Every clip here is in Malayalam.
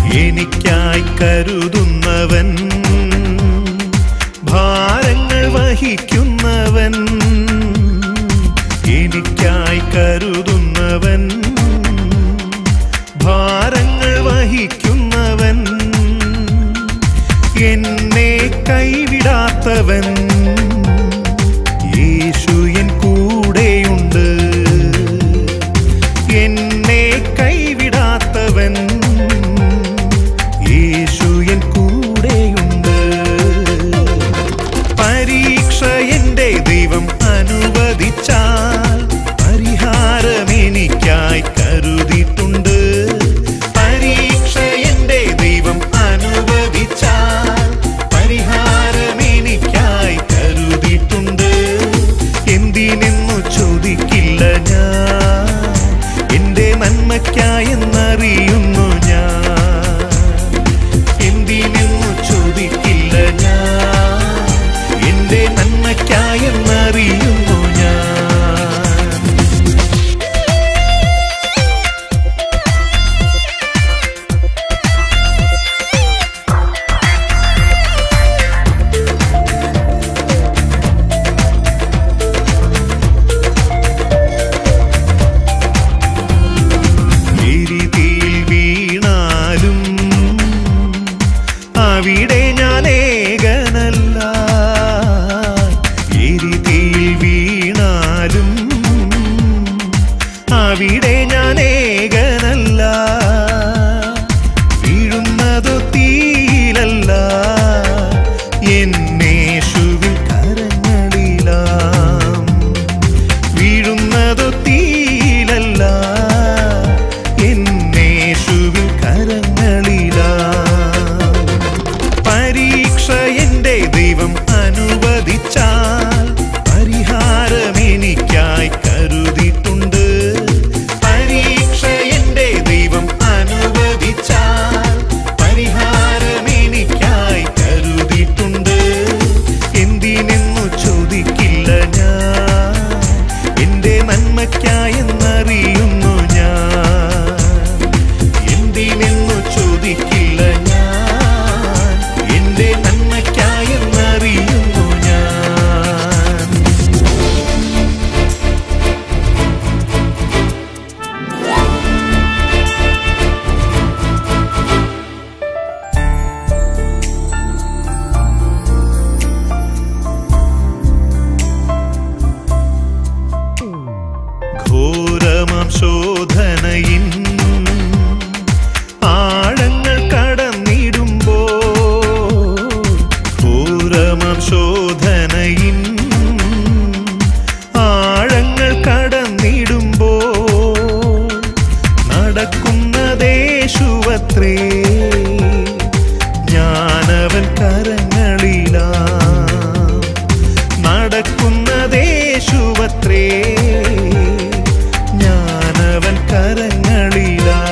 എനിക്കായി കരുതുന്നവൻ ഭാരങ്ങൾ വഹിക്കുന്നവൻ എനിക്കായി കരുതുന്നവൻ ഭാരങ്ങൾ വഹിക്കുന്നവൻ എന്നെ കൈവിടാത്തവൻ യേശു എൻ കൂടെയുണ്ട് എന്നെ കൈവിടാത്തവൻ യേശു എൻ കൂടെയുണ്ട് പരീക്ഷ എന്റെ ദൈവം അനുവദിച്ചാൽ പരിഹാരം എനിക്കായി കരുതിയിട്ടുണ്ട് പരീക്ഷ എന്റെ ദൈവം അനുവദിച്ചാൽ പരിഹാരം എനിക്കായി കരുതിയിട്ടുണ്ട് എന്തിനെന്നു ചോദിക്കില്ല ഞാൻ എന്റെ നന്മയ്ക്കായെന്നറിയുന്നു ഞാൻ എന്തിനെന്നു ചോദിക്കില്ല ഞാൻ എന്റെ നന്മയ്ക്കായെന്നറിയുന്നു ഞാൻ എരിതിയിൽ വീണാലും അവിടെ ഞാൻ ഏകനല്ല എരിതിയിൽ വീണാലും അവിടെ ഞാൻ ഏകനല്ല വീഴുന്നതു തീയിലല്ല എന്നേശുവിൻ കരങ്ങളിലാം വീഴുന്നതു തീയിലല്ല എന്നേശുവിൻ കരങ്ങളിലാ പരീക്ഷ എന്റെ ദൈവം അനുവദിച്ചാൽ പരിഹാരം എനിക്കായി കരുതിയിട്ടുണ്ട് പരീക്ഷ എന്റെ ദൈവം അനുവദിച്ചാൽ പരിഹാരം എനിക്കായി കരുതിയിട്ടുണ്ട് എന്തിനെന്നു ചോദിക്കില്ല ഞാൻ എന്റെ നന്മയ്ക്കായെന്നറിയുന്നു ഞാൻ എന്തിനെന്നു ചോദിക്കില്ല ഞാൻ എന്റെ നന്മയ്ക്കായെന്നറിയുന്നു ഞാൻ ഘോരമാം ശോധനയിൻ ആഴങ്ങൾ കടന്നിടുമ്പോ ഘോരമാം ശോധനയിൻ ആഴങ്ങൾ കടന്നിടുമ്പോ നടക്കുന്നതേശുവത്രേ ഞാനവൻ കരങ്ങളിലാ നടക്കുന്നതേശുവത്രേ ഞാനവൻ കരങ്ങളിലാ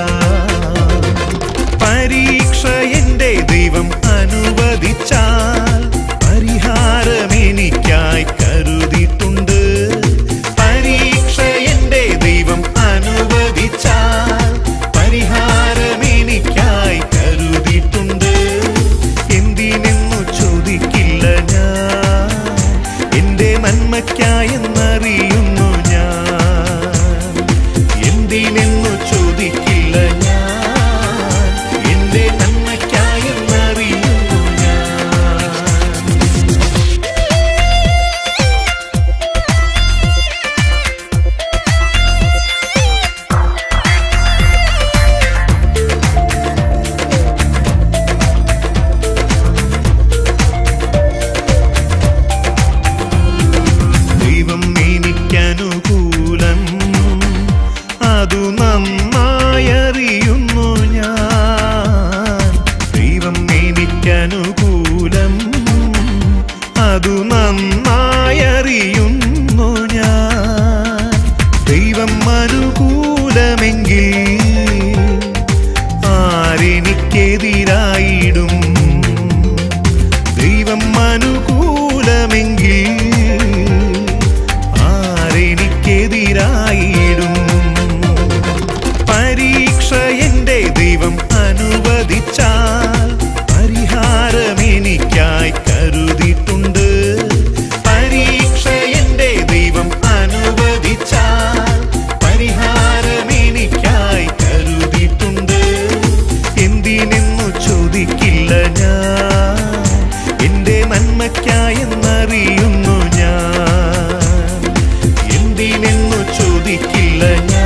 പരീക്ഷ എന്റെ ദൈവം അനുവദിച്ചാൽ പരിഹാരം എനിക്കായി കരുതിയിട്ടുണ്ട് പരീക്ഷ എന്റെ ദൈവം അനുവദിച്ചാൽ പരിഹാരം എനിക്കായി കരുതിയിട്ടുണ്ട് എന്തിനെന്നു ചോദിക്കില്ല ഞാൻ എന്റെ നന്മയ്ക്കായെന്നറിയുന്നു ഞാൻ എന്തിനെന്നു ചോദിക്കില്ല ഞാൻ എന്റെ നന്മയ്ക്കായെന്നറിയുന്നു ഞാൻ ദൈവം എനിക്കനുകൂലം അതു നന്നായറിയുന്നു ഞാൻ ദൈവം എനിക്കനുകൂലം അതു നന്നായറിയുന്നു ഞാൻ ദൈവം അനുകൂലമെങ്കിൽ ആരെനിക്കെതിരായിടും ദൈവം അനുകൂലമെങ്കിൽ ആരെനിക്കെതിരായിടും പരീക്ഷ എന്റെ ദൈവം അനുവദിച്ച ഞാൻ